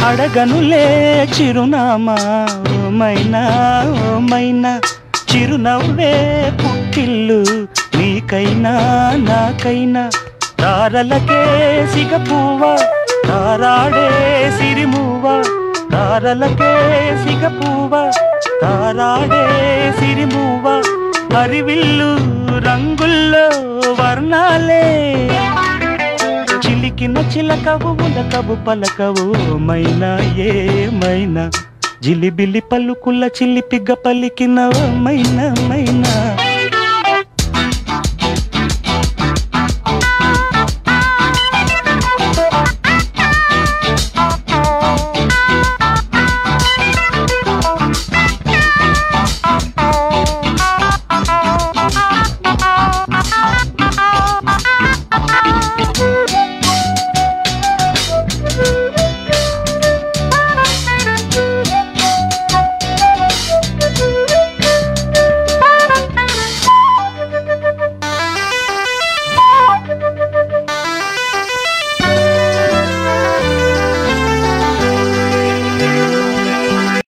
అడగనులే చిరునామా ఓ మైనా ఓ మైనా చిరునవ్వే పుట్టిల్లు నీకైనా నాకైనా తారలకే సిగపువ్వ తారాడే సిరిమువ్వ తారలకే సిగపువ్వ తారాడే సిరిమువ్వ హరివిల్లు రంగుల్లో వర్ణాలే చిలికిన చిలకవు ములకవు పలకవు మైనా ఏమైనా జిలిబిలి పలుకుల చిలిపిగ పలికిన మైనా